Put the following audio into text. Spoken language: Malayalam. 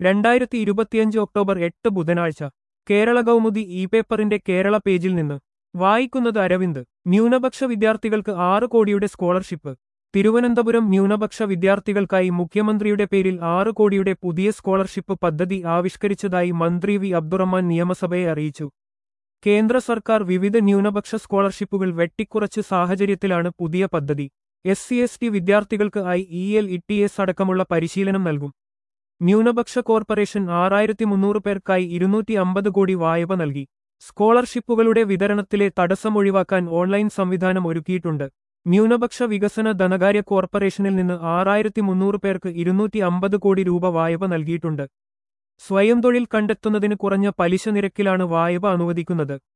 രണ്ടായിരത്തി ഇരുപത്തിയഞ്ച് ഒക്ടോബർ എട്ട് ബുധനാഴ്ച കേരള കൗമുദി ഇ പേപ്പറിന്റെ കേരള പേജിൽ നിന്ന് വായിക്കുന്നത് അരവിന്ദ് ന്യൂനപക്ഷ വിദ്യാർത്ഥികൾക്ക് ആറ് കോടിയുടെ സ്കോളർഷിപ്പ് തിരുവനന്തപുരം ന്യൂനപക്ഷ വിദ്യാർത്ഥികൾക്കായി മുഖ്യമന്ത്രിയുടെ പേരിൽ ആറ് കോടിയുടെ പുതിയ സ്കോളർഷിപ്പ് പദ്ധതി ആവിഷ്കരിച്ചതായി മന്ത്രി വി അബ്ദുറഹ്മാൻ നിയമസഭയെ അറിയിച്ചു കേന്ദ്ര സർക്കാർ വിവിധ ന്യൂനപക്ഷ സ്കോളർഷിപ്പുകൾ വെട്ടിക്കുറച്ച സാഹചര്യത്തിലാണ് പുതിയ പദ്ധതി എസ് സി എസ് ടി വിദ്യാർത്ഥികൾക്ക് I E L T S എസ് അടക്കമുള്ള പരിശീലനം നൽകും ന്യൂനപക്ഷ കോർപ്പറേഷൻ ആറായിരത്തി മുന്നൂറ് പേർക്കായി ഇരുന്നൂറ്റി അമ്പത് കോടി വായ്പ നൽകി സ്കോളർഷിപ്പുകളുടെ വിതരണത്തിലെ തടസ്സം ഒഴിവാക്കാൻ ഓൺലൈൻ സംവിധാനം ഒരുക്കിയിട്ടുണ്ട് ന്യൂനപക്ഷ വികസന ധനകാര്യ കോർപ്പറേഷനിൽ നിന്ന് ആറായിരത്തി മുന്നൂറ് പേർക്ക് ഇരുന്നൂറ്റി അമ്പത് കോടി രൂപ വായ്പ നൽകിയിട്ടുണ്ട് സ്വയം തൊഴിൽ കണ്ടെത്തുന്നതിന് കുറഞ്ഞ പലിശ നിരക്കിലാണ് വായ്പ അനുവദിക്കുന്നത്